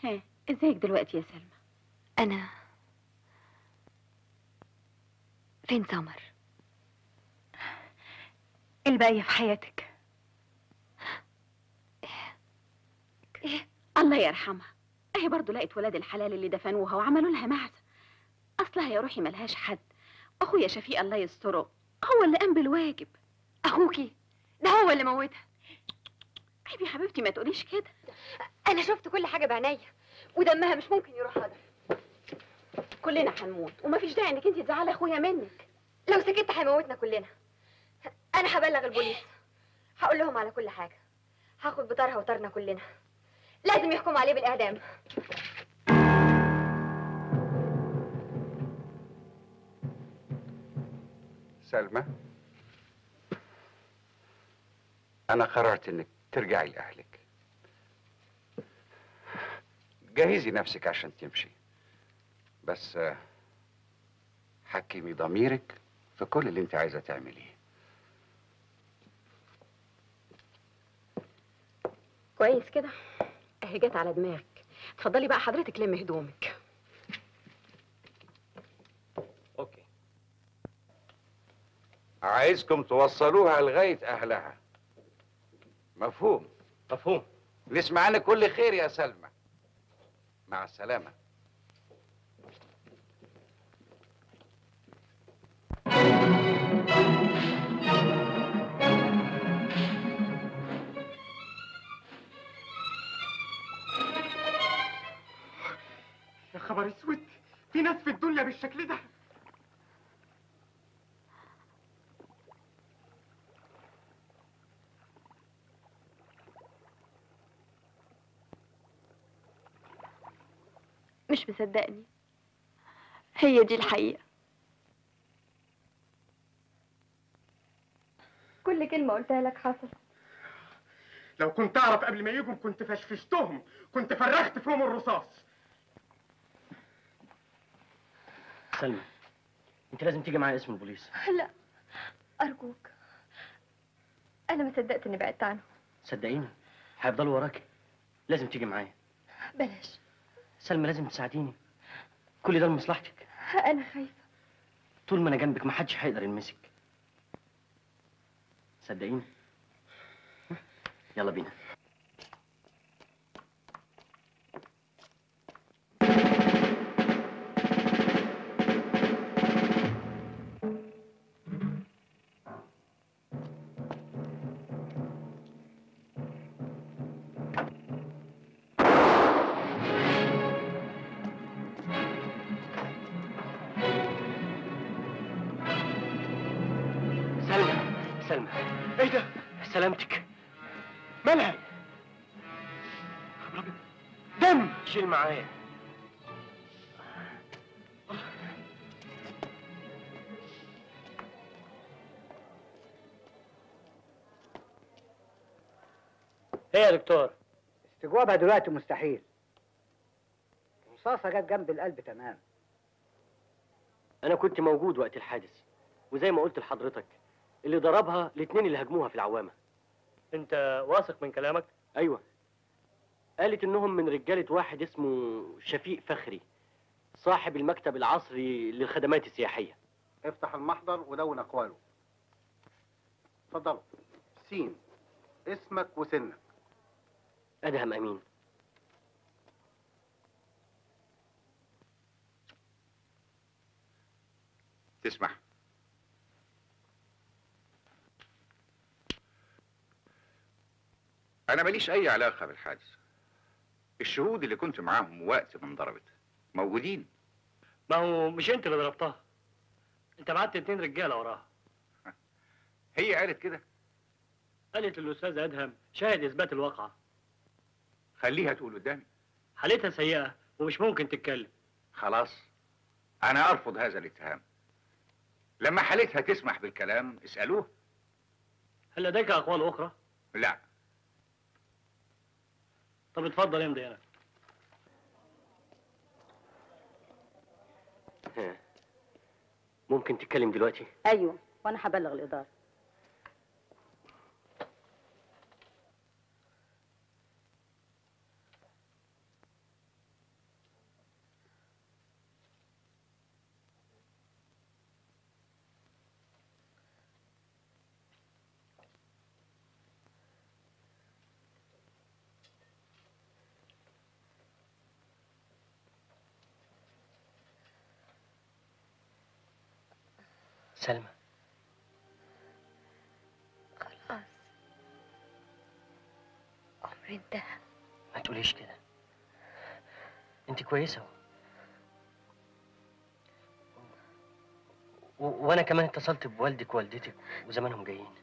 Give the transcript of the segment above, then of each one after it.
ها ازيك دلوقتي يا سلمى أنا فين سمر؟ الباقية في حياتك إيه؟ الله يرحمها اهي برضه لقت ولاد الحلال اللي دفنوها وعملوا لها معزة اصلها يا روحي ملهاش حد اخويا شفيق الله يستره هو اللي قام بالواجب أخوكي ده هو اللي موتها عيب يا حبيبتي ما تقوليش كده أنا شفت كل حاجة بعينيا ودمها مش ممكن يروح هدر كلنا هنموت ومفيش داعي انك انت تزعلي اخويا منك لو سكت هيموتنا كلنا أنا هبلغ البوليس هقول لهم على كل حاجة هاخد بطارها وطارنا كلنا لازم يحكموا عليه بالإعدام سلمى أنا قررت إنك ترجعي لأهلك جهزي نفسك عشان تمشي بس آه، حكمي ضميرك في كل اللي انت عايزة تعمليه كويس كده اهي جت على دماغك اتفضلي بقى حضرتك لمي هدومك اوكي عايزكم توصلوها لغاية أهلها مفهوم مفهوم نسمع عنك كل خير يا سلمى مع السلامة يا خبر اسود في ناس في الدنيا بالشكل ده مش مصدقني هي دي الحقيقة كل كلمة قلتها لك حصل لو كنت اعرف قبل ما يجوا كنت فشفشتهم كنت فرغت فيهم الرصاص سلمى انت لازم تيجي معايا اسم البوليس لا أرجوك أنا ما صدقت إني بعدت عنه صدقيني هيفضلوا وراكي لازم تيجي معايا بلاش سلمى لازم تساعديني كل ده لمصلحتك أنا خايفة طول ما انا جنبك محدش هيقدر يلمسك صدقيني ها؟ يلا بينا سلمى سلمى ايه ده سلامتك مالها خبر أبيض. دم شيل معايا ايه يا دكتور استجوابها دلوقتي مستحيل الرصاصة جت جنب القلب تمام انا كنت موجود وقت الحادث وزي ما قلت لحضرتك اللي ضربها الاتنين اللي هاجموها في العوامه انت واثق من كلامك ايوه قالت انهم من رجاله واحد اسمه شفيق فخري صاحب المكتب العصري للخدمات السياحيه افتح المحضر ودون اقواله اتفضلوا سين اسمك وسنك ادهم امين تسمح أنا ماليش أي علاقة بالحادث الشهود اللي كنت معاهم وقت ما انضربت موجودين ما هو مش انت اللي ضربتها انت بعت اتنين رجاله وراها هي قالت كده قالت للاستاذ ادهم شاهد اثبات الواقعه خليها تقول قدامي حالتها سيئه ومش ممكن تتكلم خلاص أنا أرفض هذا الاتهام لما حالتها تسمح بالكلام اسألوه هل لديك اقوال اخرى لا طب اتفضل امضي هنا ها. ممكن تتكلم دلوقتي ايوه وانا هبلغ الاداره سلمى خلاص عمري انتهى ما تقوليش كده انت كويسه اهو و- وانا كمان اتصلت بوالدك ووالدتك وزمانهم جايين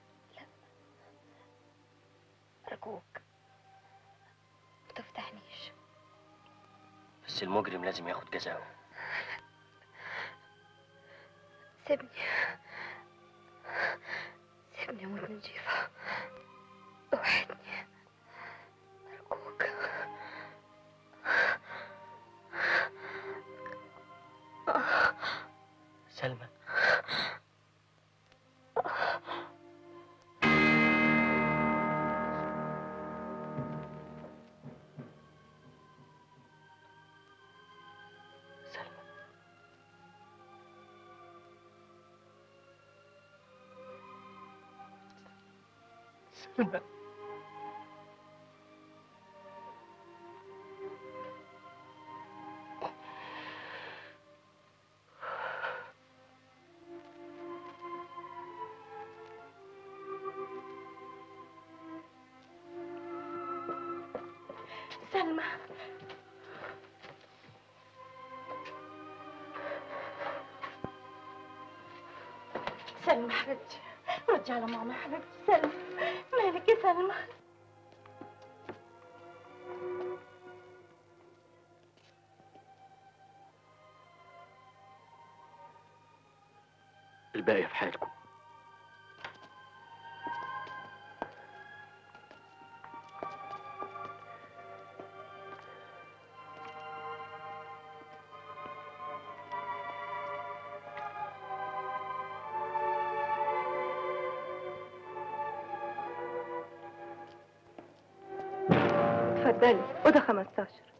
أرجوك ما تفتحنيش بس المجرم لازم ياخد جزاءه سيبني سيبني أموت نجيفة اوعدني أرجوك سلمى سلمى سلمى سلمى سلمى حبيبتي ردي على ماما حبيبتي سلمى مالك يا سلمى الباقي في حالكم اتفضلي اوضه 15